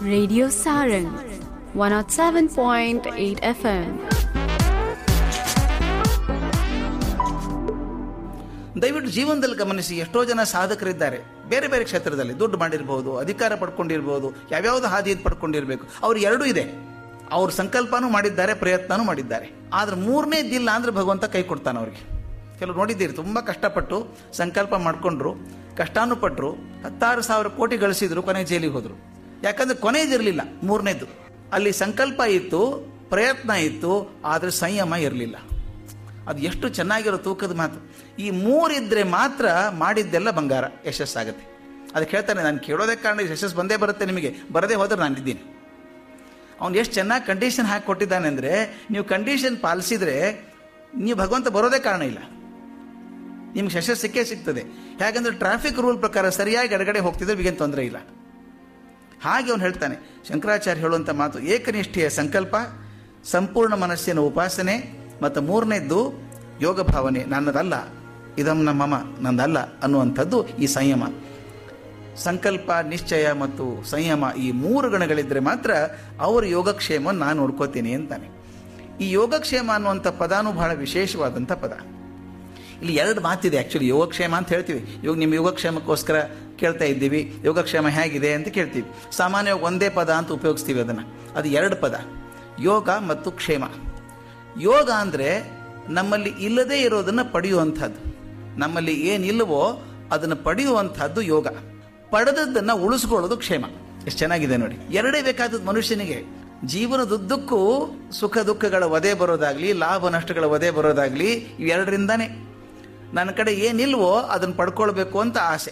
Radio Sarang 107.8 FM. ದಯವಿಟ್ಟು ಜೀವನದಲ್ಲಿ ಗಮನಿಸಿ ಎಷ್ಟೋ ಜನ ಸಾಧಕರಿದ್ದಾರೆ ಬೇರೆ ಬೇರೆ ಕ್ಷೇತ್ರದಲ್ಲಿ ದುಡ್ಡು ಮಾಡಿರ್ಬೋದು ಅಧಿಕಾರ ಪಡ್ಕೊಂಡಿರ್ಬೋದು ಯಾವ್ಯಾವ್ದು ಹಾದಿ ಪಡ್ಕೊಂಡಿರ್ಬೇಕು ಅವ್ರು ಎರಡೂ ಇದೆ ಅವ್ರ ಸಂಕಲ್ಪನೂ ಮಾಡಿದ್ದಾರೆ ಪ್ರಯತ್ನನೂ ಮಾಡಿದ್ದಾರೆ ಆದ್ರೆ ಮೂರನೇದಿಲ್ಲ ಅಂದ್ರೆ ಭಗವಂತ ಕೈ ಕೊಡ್ತಾನೆ ಅವ್ರಿಗೆ ಕೆಲವು ನೋಡಿದ್ದೀರಿ ತುಂಬ ಕಷ್ಟಪಟ್ಟು ಸಂಕಲ್ಪ ಮಾಡ್ಕೊಂಡ್ರು ಕಷ್ಟಾನು ಪಟ್ಟರು ಹತ್ತಾರು ಸಾವಿರ ಕೋಟಿ ಗಳಿಸಿದ್ರು ಕೊನೆಗೆ ಜೈಲಿಗೆ ಹೋದ್ರು ಯಾಕಂದ್ರೆ ಕೊನೆಯದಿರಲಿಲ್ಲ ಮೂರನೇದು ಅಲ್ಲಿ ಸಂಕಲ್ಪ ಇತ್ತು ಪ್ರಯತ್ನ ಇತ್ತು ಆದರೆ ಸಂಯಮ ಇರಲಿಲ್ಲ ಅದು ಎಷ್ಟು ಚೆನ್ನಾಗಿರೋ ತೂಕದ ಮಾತು ಈ ಮೂರಿದ್ರೆ ಮಾತ್ರ ಮಾಡಿದ್ದೆಲ್ಲ ಬಂಗಾರ ಯಶಸ್ಸಾಗುತ್ತೆ ಅದಕ್ಕೆ ಹೇಳ್ತಾನೆ ನಾನು ಕೇಳೋದೇ ಕಾರಣ ಯಶಸ್ಸು ಬಂದೇ ಬರುತ್ತೆ ನಿಮಗೆ ಬರದೇ ಹೋದ್ರೆ ನಾನಿದ್ದೀನಿ ಅವ್ನು ಎಷ್ಟು ಚೆನ್ನಾಗಿ ಕಂಡೀಷನ್ ಹಾಕಿ ಕೊಟ್ಟಿದ್ದಾನೆ ಅಂದರೆ ನೀವು ಕಂಡೀಷನ್ ಪಾಲಿಸಿದ್ರೆ ನೀವು ಭಗವಂತ ಬರೋದೇ ಕಾರಣ ಇಲ್ಲ ನಿಮ್ಗೆ ಯಶಸ್ಸು ಸಿಕ್ಕೇ ಸಿಗ್ತದೆ ಹೇಗಂದ್ರೆ ಟ್ರಾಫಿಕ್ ರೂಲ್ ಪ್ರಕಾರ ಸರಿಯಾಗಿ ಎಡಗಡೆ ಹೋಗ್ತಿದ್ರೆ ನಿಮಗೇನು ತೊಂದರೆ ಇಲ್ಲ ಹಾಗೆ ಅವನು ಹೇಳ್ತಾನೆ ಶಂಕರಾಚಾರ್ಯ ಹೇಳುವಂಥ ಮಾತು ಏಕನಿಷ್ಠೆಯ ಸಂಕಲ್ಪ ಸಂಪೂರ್ಣ ಮನಸ್ಸಿನ ಉಪಾಸನೆ ಮತ್ತು ಮೂರನೇದ್ದು ಯೋಗ ಭಾವನೆ ನನ್ನದಲ್ಲ ಇದಂ ನಮ್ಮಮ ನಂದಲ್ಲ ಅನ್ನುವಂಥದ್ದು ಈ ಸಂಯಮ ಸಂಕಲ್ಪ ನಿಶ್ಚಯ ಮತ್ತು ಸಂಯಮ ಈ ಮೂರು ಗಣಗಳಿದ್ರೆ ಮಾತ್ರ ಅವರ ಯೋಗಕ್ಷೇಮ ನಾನು ನೋಡ್ಕೋತೀನಿ ಅಂತಾನೆ ಈ ಯೋಗಕ್ಷೇಮ ಅನ್ನುವಂಥ ಪದಾನು ಬಹಳ ವಿಶೇಷವಾದಂಥ ಪದ ಇಲ್ಲಿ ಎರಡು ಮಾತಿದೆ ಆ್ಯಕ್ಚುಲಿ ಯೋಗಕ್ಷೇಮ ಅಂತ ಹೇಳ್ತೀವಿ ಇವಾಗ ನಿಮ್ಮ ಯೋಗಕ್ಷೇಮಕ್ಕೋಸ್ಕರ ಕೇಳ್ತಾ ಇದ್ದೀವಿ ಯೋಗಕ್ಷೇಮ ಹೇಗಿದೆ ಅಂತ ಕೇಳ್ತೀವಿ ಸಾಮಾನ್ಯವಾಗಿ ಒಂದೇ ಪದ ಅಂತ ಉಪಯೋಗಿಸ್ತೀವಿ ಅದನ್ನು ಅದು ಎರಡು ಪದ ಯೋಗ ಮತ್ತು ಕ್ಷೇಮ ಯೋಗ ಅಂದರೆ ನಮ್ಮಲ್ಲಿ ಇಲ್ಲದೇ ಇರೋದನ್ನು ಪಡೆಯುವಂಥದ್ದು ನಮ್ಮಲ್ಲಿ ಏನಿಲ್ಲವೋ ಅದನ್ನು ಪಡೆಯುವಂಥದ್ದು ಯೋಗ ಪಡೆದದ್ದನ್ನು ಉಳಿಸ್ಕೊಳ್ಳೋದು ಕ್ಷೇಮ ಎಷ್ಟು ಚೆನ್ನಾಗಿದೆ ನೋಡಿ ಎರಡೇ ಬೇಕಾದದ್ದು ಮನುಷ್ಯನಿಗೆ ಜೀವನದುದ್ದಕ್ಕೂ ಸುಖ ದುಃಖಗಳ ವಧೆ ಬರೋದಾಗ್ಲಿ ಲಾಭ ನಷ್ಟಗಳ ವಧೆ ಬರೋದಾಗ್ಲಿ ಇವೆರಡರಿಂದಾನೇ ನನ್ನ ಕಡೆ ಏನಿಲ್ವೋ ಅದನ್ನು ಪಡ್ಕೊಳ್ಬೇಕು ಅಂತ ಆಸೆ